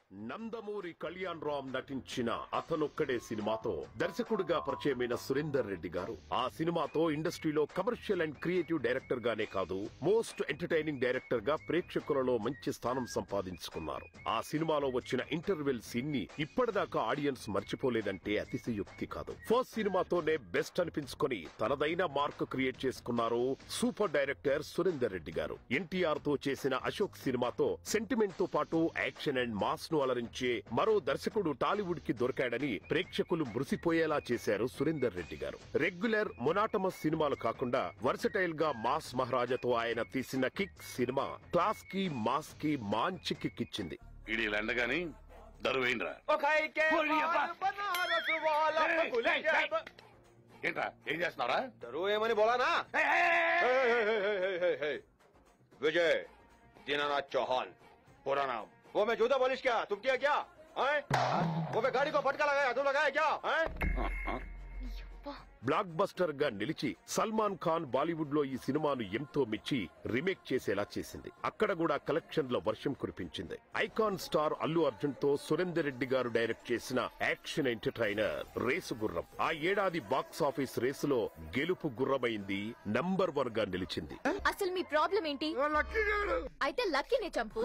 నందమూరి కళ్యాణ్ రామ్ నటించిన అతనొక్కడే సినిమాతో దర్శకుడిగా పరిచయమైన సురేందర్ రెడ్డి గారు ఆ సినిమాతో ఇండస్ట్రీలో కమర్షియల్ అండ్ క్రియేటివ్ డైరెక్టర్ గానే కాదు మోస్ట్ ఎంటర్టైనింగ్ డైరెక్టర్ గా ప్రేక్షకులలో మంచి స్థానం సంపాదించుకున్నారు ఆ సినిమాలో వచ్చిన ఇంటర్వెల్ సీన్ ని ఇప్పటిదాకా ఆడియన్స్ మర్చిపోలేదంటే అతిశయోక్తి కాదు ఫస్ట్ సినిమాతోనే బెస్ట్ అనిపించుకొని తనదైన మార్క్ క్రియేట్ చేసుకున్నారు సూపర్ డైరెక్టర్ సురేందర్ రెడ్డి గారు ఎన్టీఆర్ తో చేసిన అశోక్ సినిమాతో సెంటిమెంట్ తో పాటు యాక్షన్ అండ్ మాస్ ను అలరించే మరో దర్శకుడు టాలీవుడ్ కి దొరికాడని ప్రేక్షకులు మురిసిపోయేలా చేశారు సురేందర్ రెడ్డి గారు రెగ్యులర్ మొనాటమస్ సినిమాలు కాకుండా వర్సటైల్ గా మాస్ మహారాజాతో ఆయన తీసిన కిక్ సినిమా క్లాస్ కి మాస్ కి మంచి కిక్ ఇచ్చింది ఈడి లండగాని దరువైండ్రా ఏంట్రా ఏం చేస్తున్నారా डरो ये मैंने बोला ना हे, हे, हे, हे, हे, हे, हे। विजय दीनानाथ चौहान पूरा नाम वो मैं जूता पॉलिश क्या तुम किया क्या हैं? वो मैं गाड़ी को फटका लगाया तुम लगाया क्या हैं? బ్లాక్ బస్టర్ గా నిలిచి సల్మాన్ ఖాన్ బాలీవుడ్ లో ఈ సినిమాను ఎంతో మెచ్చి రీమేక్ చేసేలా చేసింది అక్కడ కూడా కలెక్షన్ల వర్షం కురిపించింది ఐకాన్ స్టార్ అల్లు అర్జున్ తో సురేందర్ రెడ్డి గారు డైరెక్ట్ చేసిన యాక్షన్ ఎంటర్టైనర్ రేసు గుర్రం ఆ ఏడాది బాక్స్ ఆఫీస్ రేసులో గెలుపు గుర్రమైంది నంబర్ వన్ గా నిలిచింది అసలు మీ ప్రాబ్లం ఏంటి అయితే లక్కీనే చంపు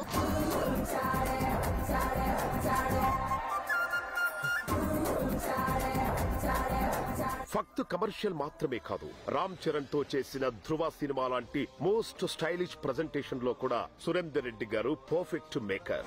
ఫక్త్ కమర్షియల్ మాత్రమే కాదు రామ్ చరణ్ తో చేసిన ధృవ సినిమా లాంటి మోస్ట్ స్టైలిష్ ప్రెజెంటేషన్ లో కూడా Surender Reddy garu perfect maker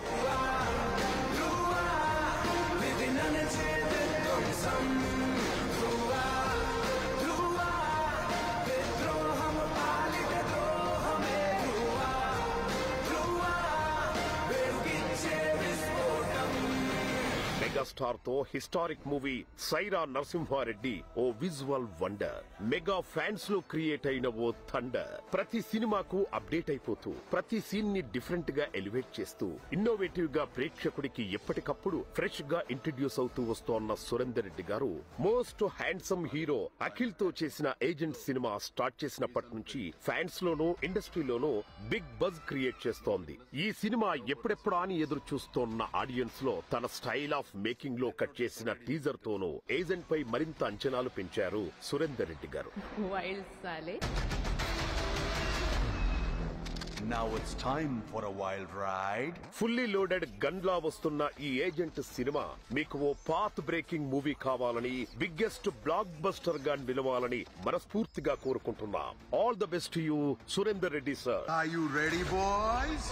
megastar తో హిస్టారిక్ మూవీ సైరా నరసింహారెడ్డి ఓ విజువల్ వండర్ మెగా ఫ్యాన్స్ లో క్రియేట్ అయిన ఓ థండర్ ప్రతి సినిమాకు అప్డేట్ అయిపోతూ ప్రతి సీన్ ని డిఫరెంట్ గా ఎలివేట్ చేస్తూ ఇన్నోవేటివ్ గా ప్రేక్షకుడికి ఎప్పటికప్పుడు ఫ్రెష్ గా ఇంట్రడ్యూస్ అవుతూ వస్తోన్న సురేందర్ రెడ్డి గారు మోస్ట్ హ్యాండ్సమ్ హీరో అఖిల్ తో చేసిన ఏజెంట్ సినిమా స్టార్ట్ చేసినప్పటి నుంచి ఫ్యాన్స్ లోనూ ఇండస్ట్రీలోనూ బిగ్ బజ్ క్రియేట్ చేస్తోంది ఈ సినిమా ఎప్పుడెప్పుడా అని ఎదురు చూస్తోన్న ఆడియన్స్ లో తన స్టైల్ ఆఫ్ మేకింగ్ లో కట్ చేసిన టీజర్ తోనూ ఏజెంట్ పై మరింత అంచనాలు పెంచారు సురేందర్ రెడ్డి గారు వైల్డ్ సాలే Now it's time for a wild ride. Fully loaded gun లా వస్తున్న ఈ ఏజెంట్ సినిమా మీకు ఓ పాత్ బ్రేకింగ్ మూవీ కావాలని బిగ్గెస్ట్ బ్లాక్ బస్టర్ గా నిలవాలని మనస్ఫూర్తిగా కోరుకుంటున్నాం all the best you Surender Reddy sir Are you ready, boys?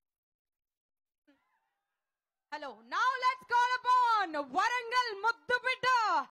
Hello now let's call upon Warangal ముద్దు బిడ్డ